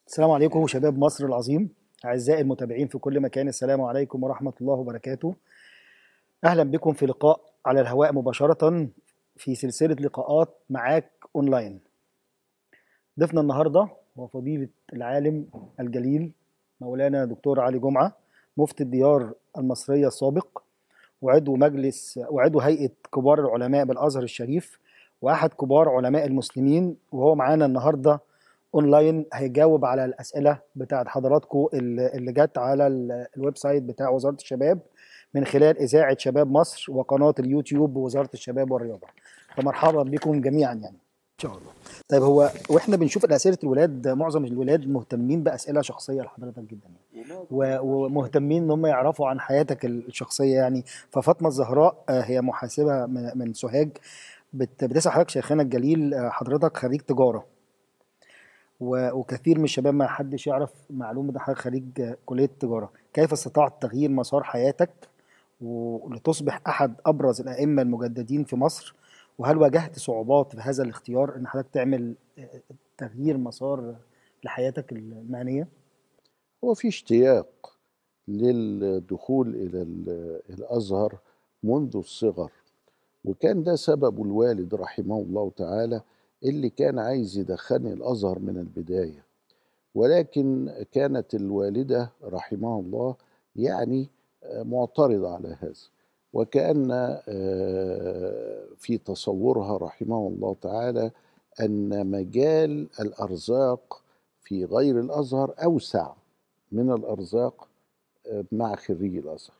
السلام عليكم شباب مصر العظيم أعزائي المتابعين في كل مكان السلام عليكم ورحمة الله وبركاته أهلا بكم في لقاء على الهواء مباشرة في سلسلة لقاءات معاك أونلاين ضيفنا النهاردة هو فضيلة العالم الجليل مولانا دكتور علي جمعة مفتي الديار المصرية السابق وعضو مجلس وعضو هيئة كبار العلماء بالأزهر الشريف وأحد كبار علماء المسلمين وهو معانا النهارده اونلاين هيجاوب على الاسئله بتاعت حضراتكم اللي اللي جت على ال- الويب سايت بتاع وزاره الشباب من خلال اذاعه شباب مصر وقناه اليوتيوب بوزاره الشباب والرياضه فمرحبا بكم جميعا يعني ان شاء الله طيب هو واحنا بنشوف اسئله الولاد معظم الولاد مهتمين باسئله شخصيه لحضرتك جدا يعني و- ومهتمين ان هم يعرفوا عن حياتك الشخصيه يعني ففاطمه الزهراء آه، هي محاسبه من من سوهاج بت- بتسأل حضرتك شيخنا الجليل آه، حضرتك خريج تجاره و- وكثير من الشباب ما حدش يعرف معلومة ده حضرتك خريج كلية التجارة كيف استطعت تغيير مسار حياتك ولتصبح أحد أبرز الأئمة المجددين في مصر وهل واجهت صعوبات في هذا الاختيار إن حضرتك تعمل آه، تغيير مسار لحياتك المهنية؟ هو في اشتياق للدخول إلى ال- الأزهر منذ الصغر وكان ده سبب الوالد رحمه الله تعالى اللي كان عايز يدخلني الأزهر من البداية ولكن كانت الوالدة رحمها الله يعني آه، معترضة على هذا وكأن آه، في تصورها رحمه الله تعالى أن مجال الأرزاق في غير الأزهر أوسع من الأرزاق آه، مع خريج الأزهر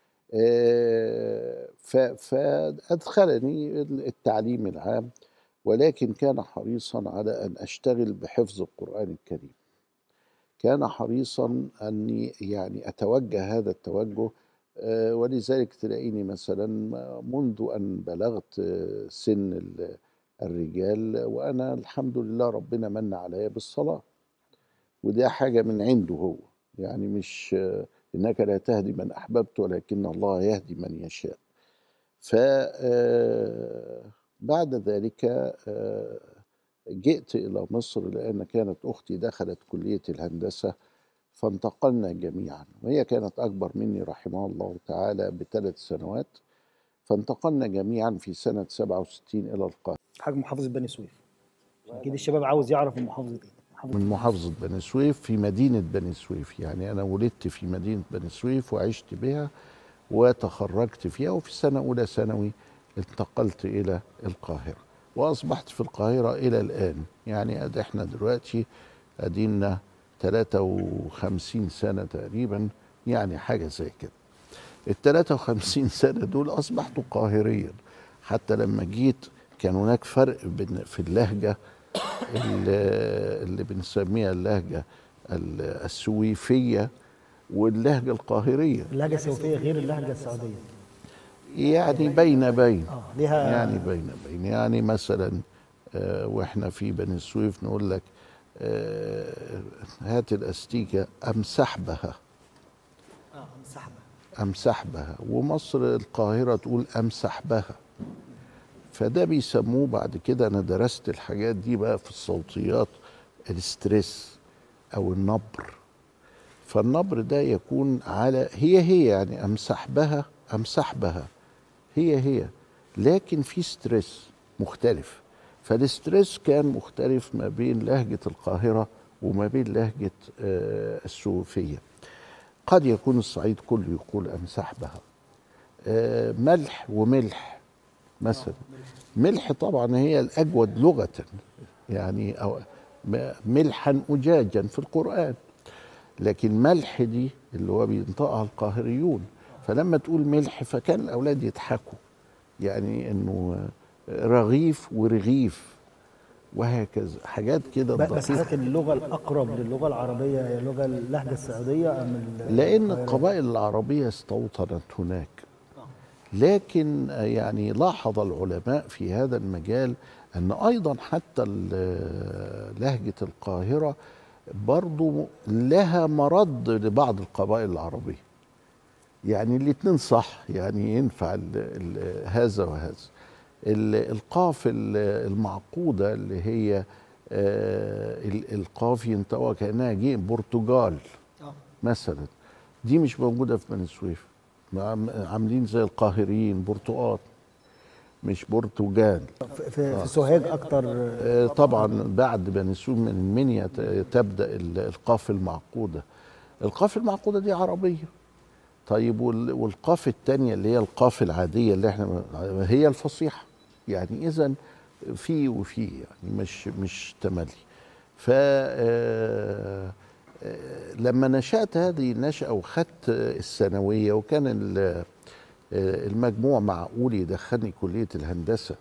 آه، ف- فأدخلني التعليم العام ولكن كان حريصا على أن أشتغل بحفظ القرآن الكريم كان حريصا أني يعني أتوجه هذا التوجه آه، ولذلك تلاقيني مثلا منذ أن بلغت آه، سن ال- الرجال وأنا الحمد لله ربنا من عليا بالصلاة وده حاجة من عنده هو يعني مش آه، إنك لا تهدي من أحببت ولكن الله يهدي من يشاء ف آه، بعد ذلك آه، جئت إلى مصر لأن كانت أختي دخلت كلية الهندسة فانتقلنا جميعا وهي كانت أكبر مني رحمها الله تعالى بثلاث سنوات فانتقلنا جميعا في سنة 67 إلى القاهرة حاج محافظة بني سويف أكيد الشباب عاوز يعرف المحافظة إيه محافظة من محافظة بني سويف في مدينة بني سويف يعني أنا ولدت في مدينة بني سويف وعشت بها وتخرجت فيها وفي سنة أولى ثانوي انتقلت إلى القاهرة وأصبحت في القاهرة إلى الآن يعني أد إحنا دلوقتي أدينا 53 سنة تقريبا يعني حاجة زي كده ال 53 سنة دول أصبحت قاهريا حتى لما جيت كان هناك فرق بين في اللهجة اللي اللي بنسميها اللهجة ال- السويفية واللهجة القاهرية اللهجة السوفية غير اللهجة السعودية يعني بين بين اه ليها يعني بين بين يعني مثلا آه، واحنا في بني سويف نقول لك آه، هات الاستيكة امسح بها اه مسحبة امسح بها ومصر القاهرة تقول امسح بها فده بيسموه بعد كده انا درست الحاجات دي بقى في الصوتيات الستريس او النبر فالنبر ده يكون على هي هي يعني امسح بها امسح بها هي هي لكن في ستريس مختلف فالستريس كان مختلف ما بين لهجة القاهرة وما بين لهجة آه، السوفية قد يكون الصعيد كله يقول امسح بها آه، ملح وملح مثلا ملح طبعا هي الاجود لغه يعني أو م- ملحا اجاجا في القران لكن ملح دي اللي هو بينطقها القاهريون فلما تقول ملح فكان الاولاد يضحكوا يعني انه رغيف ورغيف وهكذا حاجات كده ب- بس دقيقة. حضرتك اللغة الأقرب للغة العربية هي اللغة اللهجة السعودية أم ال- لأن القبائل العربية استوطنت هناك لكن يعني لاحظ العلماء في هذا المجال أن أيضا حتى ال- لهجة القاهرة برضو لها مرد لبعض القبائل العربية يعني الاتنين صح يعني ينفع ال ال هذا وهذا ال- القاف ال- المعقودة اللي هي آه ال- القاف ينطقها كانها جيم برتغال آه. مثلا دي مش موجوده في بني سويف عم- عاملين زي القاهريين برتقال مش برتغال في, في, في سوهاج اكتر آه، طبعا بعد بني سويف من المنيا ت- تبدا ال- القاف المعقوده القاف المعقوده دي عربيه طيب وال- والقاف الثانيه اللي هي القاف العاديه اللي احنا هي الفصيحه يعني اذا في وفي يعني مش مش تملي ف آه، آه، لما نشأت هذه النشأة وخدت الثانوية وكان ال- آه، المجموع معقول يدخلني كلية الهندسة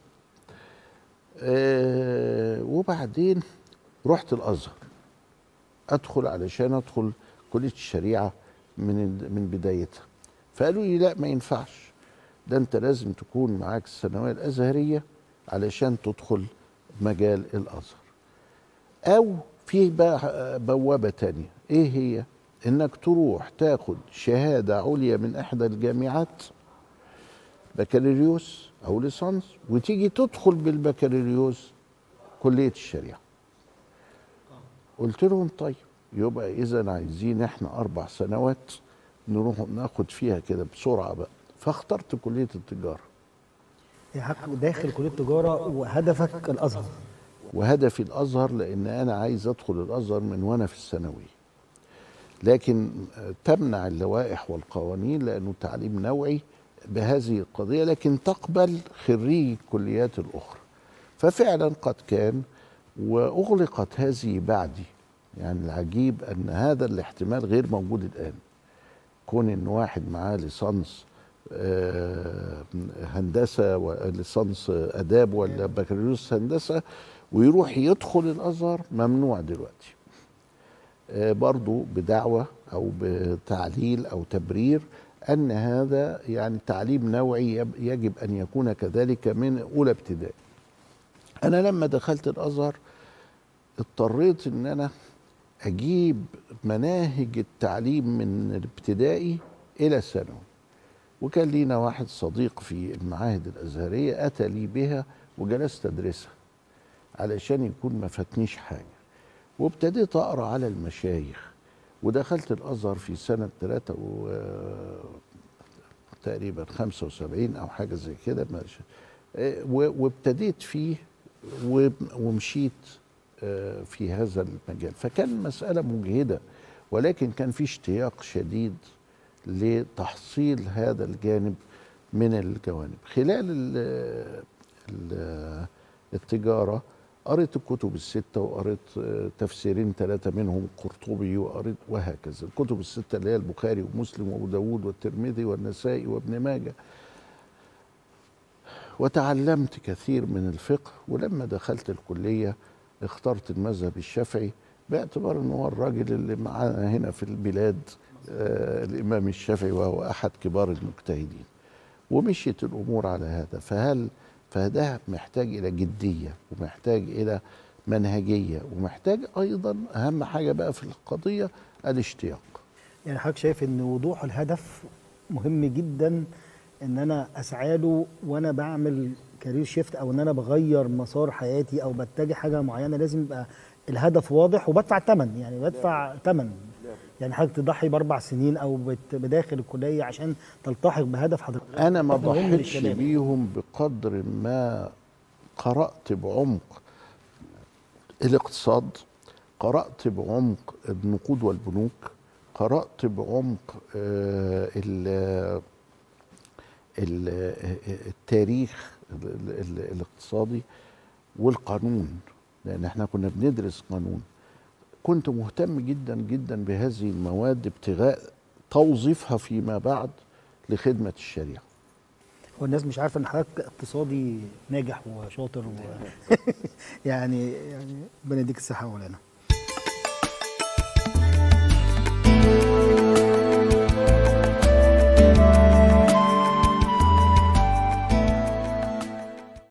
آه، وبعدين رحت الازهر ادخل علشان ادخل كليه الشريعه من من بدايتها فقالوا لي لا ما ينفعش ده انت لازم تكون معاك الثانويه الازهريه علشان تدخل مجال الازهر او في بقى بوابه تانية ايه هي انك تروح تاخد شهاده عليا من احدى الجامعات بكالوريوس او ليسانس وتيجي تدخل بالبكالوريوس كليه الشريعه قلت لهم طيب يبقى اذا عايزين احنا اربع سنوات نروح ناخد فيها كده بسرعه بقى فاخترت كليه التجاره يا حق داخل كليه تجاره وهدفك الازهر وهدفي الازهر لان انا عايز ادخل الازهر من وانا في الثانويه لكن آه، تمنع اللوائح والقوانين لانه تعليم نوعي بهذه القضيه لكن تقبل خريج الكليات الاخرى ففعلا قد كان واغلقت هذه بعدي يعني العجيب ان هذا الاحتمال غير موجود الان كون ان واحد معاه ليسانس آه، هندسه وليسانس اداب ولا بكالوريوس هندسه ويروح يدخل الازهر ممنوع دلوقتي آه، برضو بدعوة أو بتعليل أو تبرير أن هذا يعني تعليم نوعي يب- يجب أن يكون كذلك من أولى ابتدائي أنا لما دخلت الأزهر اضطريت أن أنا أجيب مناهج التعليم من الابتدائي إلى الثانوي وكان لينا واحد صديق في المعاهد الأزهرية أتى لي بها وجلست أدرسها علشان يكون ما فاتنيش حاجة وابتديت اقرا على المشايخ ودخلت الازهر في سنه 3 و تقريبا 75 او حاجه زي كده ماشي آه، و- وابتديت فيه و- ومشيت آه، في هذا المجال فكان مساله مجهده ولكن كان في اشتياق شديد لتحصيل هذا الجانب من الجوانب خلال ال- ال- التجاره قريت الكتب الستة وقريت آه، تفسيرين ثلاثة منهم قرطبي وقريت وهكذا الكتب الستة اللي هي البخاري ومسلم وأبو داود والترمذي والنسائي وابن ماجه وتعلمت كثير من الفقه ولما دخلت الكلية اخترت المذهب الشافعي باعتبار انه هو الراجل اللي معانا هنا في البلاد آه الامام الشافعي وهو احد كبار المجتهدين ومشيت الامور على هذا فهل فده محتاج الى جديه ومحتاج الى منهجيه ومحتاج ايضا اهم حاجه بقى في القضيه الاشتياق يعني حضرتك شايف ان وضوح الهدف مهم جدا ان انا اسعى له وانا بعمل كارير شيفت او ان انا بغير مسار حياتي او بتجه حاجه معينه لازم يبقى الهدف واضح وبدفع ثمن يعني بدفع ثمن يعني حضرتك تضحي باربع سنين او بت- بداخل الكليه عشان تلتحق بهدف حضرتك انا ما ده مهم ضحيتش للشباب. بيهم بقدر ما قرات بعمق الاقتصاد قرات بعمق النقود والبنوك قرات بعمق آه، ال- ال- التاريخ ال- ال- الاقتصادي والقانون لان احنا كنا بندرس قانون كنت مهتم جدا جدا بهذه المواد ابتغاء توظيفها فيما بعد لخدمه الشريعه والناس مش عارفه ان حضرتك اقتصادي ناجح وشاطر و... يعني يعني ربنا يديك الصحه يا مولانا